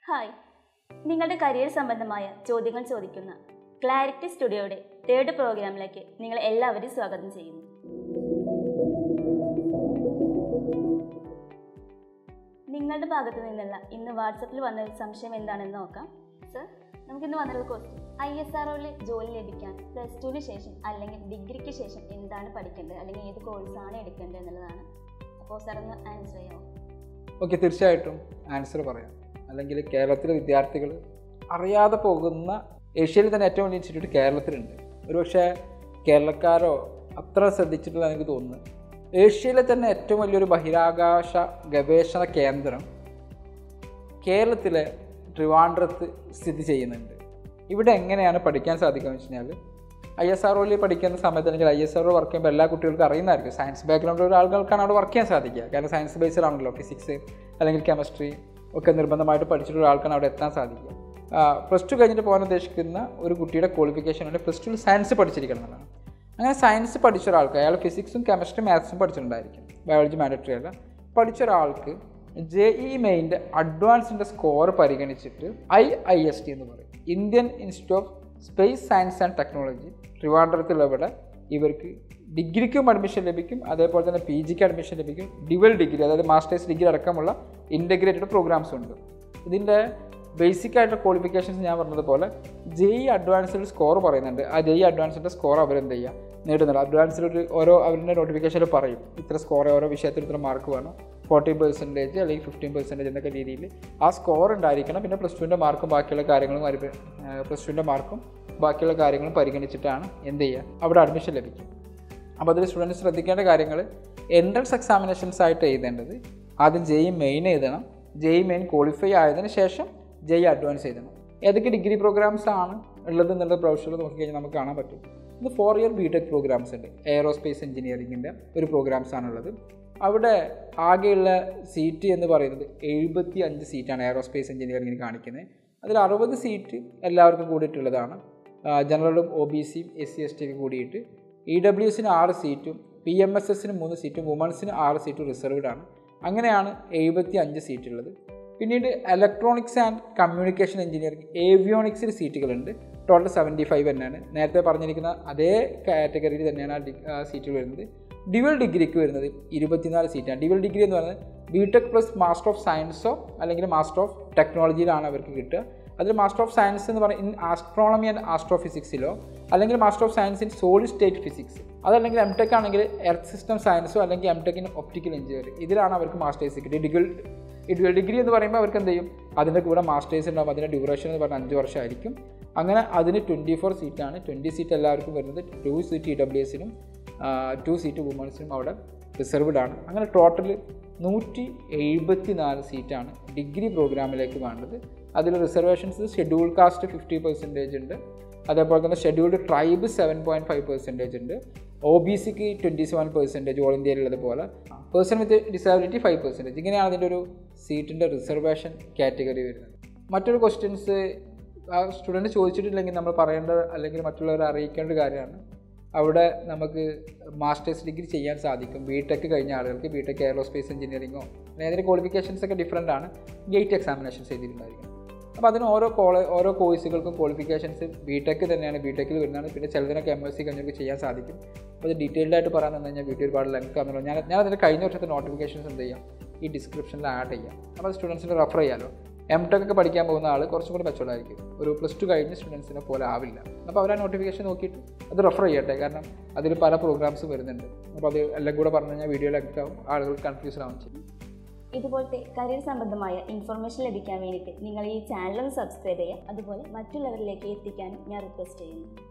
hi നിങ്ങളുടെ career സംബന്ധമായ ചോദ്യങ്ങൾ ചോദിക്കുന്ന ക്ലാരിറ്റി സ്റ്റുഡിയോയുടെ തേർഡ് പ്രോഗ്രാമിലേക്ക് നിങ്ങൾ എല്ലാവരും സ്വാഗതം ചെയ്യുന്നു നിങ്ങളുടെ ഭാഗത്തു നിന്നുള്ള ഇന്ന് വാട്സപ്പിൽ വന്ന ഒരു സംശയം എന്താണെന്ന് നോക്കാം സർ നമുക്കിന്ന് വന്നൊരു ക്വസ്റ്റ്യൻ ഐ എസ് ആർ ജോലി ലഭിക്കാൻ പ്ലസ് ടുവിന് ശേഷം അല്ലെങ്കിൽ ഡിഗ്രിക്ക് ശേഷം എന്താണ് പഠിക്കേണ്ടത് അല്ലെങ്കിൽ ഏത് കോഴ്സാണ് എടുക്കേണ്ടത് എന്നുള്ളതാണ് അപ്പോൾ സാർ ഒന്ന് ആൻസർ ചെയ്യാമോ ഓക്കെ തീർച്ചയായിട്ടും ആൻസർ പറയാം അല്ലെങ്കിൽ കേരളത്തിലെ വിദ്യാർത്ഥികൾ അറിയാതെ പോകുന്ന ഏഷ്യയിൽ തന്നെ ഏറ്റവും വലിയ ഇൻസ്റ്റിറ്റ്യൂട്ട് കേരളത്തിലുണ്ട് ഒരുപക്ഷെ കേരളക്കാരോ അത്ര ശ്രദ്ധിച്ചിട്ടില്ല എനിക്ക് തോന്നുന്നു ഏഷ്യയിലെ തന്നെ ഏറ്റവും വലിയൊരു ബഹിരാകാശ ഗവേഷണ കേന്ദ്രം കേരളത്തിലെ ട്രിവാൻഡ്രത്ത് സ്ഥിതി ചെയ്യുന്നുണ്ട് ഇവിടെ എങ്ങനെയാണ് പഠിക്കാൻ സാധിക്കുക എന്ന് വെച്ച് കഴിഞ്ഞാൽ ഐ എസ് ആർ ഒയിൽ പഠിക്കുന്ന സമയത്ത് അല്ലെങ്കിൽ I S R O work ചെയ്യുമ്പോൾ എല്ലാ കുട്ടികൾക്കും അറിയുന്നതായിരിക്കും സയൻസ് ബാക്ക്ഗ്രൗണ്ട് ഉള്ള ആളുകൾക്കാണ് അവിടെ വർക്ക് ചെയ്യാൻ സാധിക്കുക കാരണം സയൻസ് ബേസ്ഡ് ആണല്ലോ ഫിസിക്സ് അല്ലെങ്കിൽ കെമിസ്ട്രി ഒക്കെ നിർബന്ധമായിട്ട് പഠിച്ചിട്ടുള്ള ആൾക്കാണ് അവിടെ എത്താൻ സാധിക്കുക പ്ലസ് ടു കഴിഞ്ഞിട്ട് പോകാൻ ഉദ്ദേശിക്കുന്ന ഒരു കുട്ടിയുടെ ക്വാളിഫിക്കേഷൻ ഉണ്ട് പ്ലസ് ടുവിൽ സയൻസ് പഠിച്ചിരിക്കണം എന്നുള്ളതാണ് അങ്ങനെ സയൻസ് പഠിച്ച ഒരാൾക്ക് അയാൾ ഫിസിക്സും കെമിസ്ട്രി മാത്സും പഠിച്ചിട്ടുണ്ടായിരിക്കും ബയോളജി മാൻഡറ്ററി അല്ല പഠിച്ച ഒരാൾക്ക് ജെ ഇ മെയിൻ്റെ അഡ്വാൻസിൻ്റെ സ്കോർ പരിഗണിച്ചിട്ട് ഐ ഐ എസ് ടി എന്ന് പറയും Indian Institute of Space Science and Technology ട്രിവാൻഡ്രത്തിലവിടെ ഇവർക്ക് ഡിഗ്രിക്കും അഡ്മിഷൻ ലഭിക്കും അതേപോലെ തന്നെ പി ജിക്ക് അഡ്മിഷൻ ലഭിക്കും ഡിവൽ ഡിഗ്രി അതായത് മാസ്റ്റേഴ്സ് ഡിഗ്രി അടക്കമുള്ള ഇൻ്റഗ്രേറ്റഡ് പ്രോഗ്രാംസ് ഉണ്ട് ഇതിൻ്റെ ബേസിക് ആയിട്ടുള്ള ക്വാളിഫിക്കേഷൻസ് ഞാൻ പറഞ്ഞതുപോലെ ജെ ഇ അഡ്വാൻസിൽ സ്കോർ പറയുന്നുണ്ട് ആ ജെ ഇ അഡ്വാൻസിൻ്റെ സ്കോർ അവരെന്ത് ചെയ്യുക നേടുന്നുണ്ട് അഡ്വാൻസിൽ ഒരു ഓരോ അവരുടെ നോട്ടിഫിക്കേഷനിൽ പറയും ഇത്ര സ്കോർ ഓരോ വിഷയത്തിൽ ഇത്ര മാർക്ക് വേണം ഫോർട്ടി പെർസെൻറ്റേജ് അല്ലെങ്കിൽ ഫിഫ്റ്റീൻ പെർസെൻറ്റേജ് എന്നൊക്കെ രീതിയിൽ ആ സ്കോർ ഉണ്ടായിരിക്കണം പിന്നെ പ്ലസ് ടുവിൻ്റെ മാർക്കും ബാക്കിയുള്ള കാര്യങ്ങളും പ്ലസ് ടുവിൻ്റെ മാർക്കും ബാക്കിയുള്ള കാര്യങ്ങളും പരിഗണിച്ചിട്ടാണ് എന്ത് ചെയ്യുക അവിടെ അഡ്മിഷൻ ലഭിക്കും അപ്പോൾ അതിൽ സ്റ്റുഡൻറ്റ് ശ്രദ്ധിക്കേണ്ട കാര്യങ്ങൾ എൻട്രൻസ് എക്സാമിനേഷൻസ് ആയിട്ട് എഴുതേണ്ടത് ആദ്യം ജെ ഇ മെയിൻ എഴുതണം ജെ ഇ മെയിൻ ക്വാളിഫൈ ആയതിനു ശേഷം ജെ ഇ അഡ്വാൻസ് എഴുതണം ഏതൊക്കെ ഡിഗ്രി പ്രോഗ്രാംസ് ആണ് ഉള്ളത് എന്നുള്ളത് പ്രൊഫഷണൽ നോക്കിക്കഴിഞ്ഞാൽ നമുക്ക് കാണാൻ പറ്റും ഇത് four year B tech programmes ഉണ്ട് എയറോസ്പേസ് എഞ്ചിനീയറിങ്ങിൻ്റെ ഒരു പ്രോഗ്രാംസ് ആണുള്ളത് അവിടെ ആകെയുള്ള സീറ്റ് എന്ന് പറയുന്നത് എഴുപത്തി അഞ്ച് സീറ്റാണ് എയറോസ്പേസ് എഞ്ചിനീയറിങ്ങിന് കാണിക്കുന്നത് അതിൽ അറുപത് സീറ്റ് എല്ലാവർക്കും കൂടിയിട്ടുള്ളതാണ് ജനറലും ഒ ബി സിയും എസ് സി എസ് ടിക്ക് കൂടിയിട്ട് ഇ ഡബ്ല്യു എസിന് ആറ് സീറ്റും പി എം എസ് എസിന് മൂന്ന് സീറ്റും വുമൺസിന് ആറ് സീറ്റും റിസർവ്ഡ് ആണ് അങ്ങനെയാണ് എഴുപത്തി അഞ്ച് സീറ്റുള്ളത് പിന്നീട് ഇലക്ട്രോണിക്സ് ആൻഡ് കമ്മ്യൂണിക്കേഷൻ എഞ്ചിനീയറിംഗ് ഏവിയോണിക്സിൽ സീറ്റുകളുണ്ട് ടോട്ടൽ സെവൻറ്റി ഫൈവ് തന്നെയാണ് നേരത്തെ പറഞ്ഞിരിക്കുന്ന അതേ കാറ്റഗറിയിൽ തന്നെയാണ് ആ ഡി സീറ്റുകൾ വരുന്നത് ഡിവൽ ഡിഗ്രിക്ക് വരുന്നത് ഇരുപത്തിനാല് സീറ്റാണ് ഡിവൽ ഡിഗ്രി എന്ന് പറയുന്നത് B tech plus master of സയൻസോ അല്ലെങ്കിൽ മാസ്റ്റർ ഓഫ് ടെക്നോളജിയിലാണ് അവർക്ക് കിട്ടുക അതിൽ മാസ്റ്റർ ഓഫ് സയൻസ് എന്ന് പറയുന്നത് ഇൻ ആസ്ട്രോണമി ആൻഡ് ആസ്ട്രോഫിസിക്സിലോ അല്ലെങ്കിൽ master of science in solid state physics അതല്ലെങ്കിൽ എം ടെക് ആണെങ്കിൽ എർത്ത് സിസ്റ്റം സയൻസോ അല്ലെങ്കിൽ M tech in optical engineering ഇതിലാണ് അവർക്ക് മാസ്റ്റേഴ്സ് കിട്ടിയത് ഡിഗ്രി ഡിഗ്രി ഡിഗ്രി എന്ന് പറയുമ്പോൾ അവർക്ക് എന്ത് ചെയ്യും അതിൻ്റെ കൂടെ മാസ്റ്റേഴ്സ് ഉണ്ടാവും അതിൻ്റെ ഡ്യൂറേഷൻ എന്ന് പറഞ്ഞാൽ അഞ്ച് വർഷമായിരിക്കും അങ്ങനെ അതിന് ട്വൻറ്റി ഫോർ സീറ്റാണ് ട്വൻറ്റി സീറ്റ് എല്ലാവർക്കും വരുന്നത് ടു സീറ്റ് ഇ ഡബ്ല്യു എസിനും ടു സീറ്റ് വുമൺസിനും അവിടെ റിസർവ്ഡ് ആണ് അങ്ങനെ ടോട്ടൽ നൂറ്റി എഴുപത്തി നാല് സീറ്റാണ് ഡിഗ്രി പ്രോഗ്രാമിലേക്ക് വേണ്ടത് അതിൽ reservations schedule caste fifty percentage ഉണ്ട് അതേപോലെ തന്നെ scheduled tribe seven point five percentage ഉണ്ട് ഒ ബി സിക്ക് ട്വൻറ്റി സെവൻ പെർസെൻറ്റേജ് ഓൾ ഇന്ത്യയിലുള്ളതുപോലെ person with disability five percentage ഇങ്ങനെയാണ് അതിൻ്റെ ഒരു സീറ്റിൻ്റെ റിസർവേഷൻ കാറ്റഗറി വരുന്നത് മറ്റൊരു ക്വസ്റ്റ്യൻസ് ആ സ്റ്റുഡൻറ്റ് ചോദിച്ചിട്ടില്ലെങ്കിൽ നമ്മൾ പറയേണ്ട അല്ലെങ്കിൽ മറ്റുള്ളവരെ അറിയിക്കേണ്ട കാര്യമാണ് അവിടെ നമുക്ക് മാസ്റ്റേഴ്സ് ഡിഗ്രി ചെയ്യാൻ സാധിക്കും ബി ടെക് കഴിഞ്ഞ ആളുകൾക്ക് ബി ടെക് എയറോസ്പേസ് എഞ്ചിനീയറിങ്ങോ അതിൻ്റെ ക്വാളിഫിക്കേഷൻസ് ഒക്കെ ഡിഫറെൻ്റ് ആണ് ഗേറ്റ് എക്സാമിനേഷൻസ് ചെയ്തിട്ടുണ്ടായിരിക്കും അപ്പോൾ അതിന് ഓരോ കോളേ ഓരോ കോഴ്സുകൾക്കും ക്വാളിഫിക്കേഷൻസ് ബി ടെക് തന്നെയാണ് ബി ടെക്കിൽ വരുന്നതാണ് പിന്നെ ചിലതിനൊക്കെ എം എസ് സി കഴിഞ്ഞവർക്ക് ചെയ്യാൻ സാധിക്കും അപ്പോൾ അത് ഡീറ്റെയിൽഡ് ആയിട്ട് പറയാൻ തന്നെ കഴിഞ്ഞാൽ വീഡിയോ ഒരുപാട് ലെങ്ത് ആണെന്നുള്ളൂ ഞാൻ ഞാൻ അതിൻ്റെ കഴിഞ്ഞ വർഷത്തെ നോട്ടിഫിക്കേഷൻസ് എന്ത് ചെയ്യാം ഈ ഡിസ്ക്രിപ്ഷനിൽ ആഡ് ചെയ്യാം അപ്പോൾ അത് സ്റ്റുഡൻസിന് റെഫർ ചെയ്യാമല്ലോ എം ടെക് ഒക്കെ പഠിക്കാൻ പോകുന്ന ആൾ കുറച്ചും കൂടി മെച്ചോർഡായിരിക്കും ഒരു പ്ലസ് ടു കഴിഞ്ഞ സ്റ്റുഡൻസിനെ പോലെ ആവില്ല അപ്പോൾ അവർ ആ നോട്ടിഫിക്കേഷൻ നോക്കിയിട്ട് അത് റെഫർ ചെയ്യട്ടെ കാരണം അതിൽ പല പ്രോഗ്രാംസ് വരുന്നുണ്ട് അപ്പോൾ അത് എല്ലാം കൂടെ പറഞ്ഞു കഴിഞ്ഞാൽ വീഡിയോ ലെങ്ത് ആവും ആളുകൾ കൺഫ്യൂഷൻ ആവും ചെയ്യും ഇതുപോലത്തെ കരിയർ സംബന്ധമായ ഇൻഫർമേഷൻ ലഭിക്കാൻ വേണ്ടിയിട്ട് നിങ്ങൾ ഈ ചാനൽ സബ്സ്ക്രൈബ് ചെയ്യുക അതുപോലെ മറ്റുള്ളവരിലേക്ക് എത്തിക്കാനും ഞാൻ റിക്വസ്റ്റ് ചെയ്യുന്നു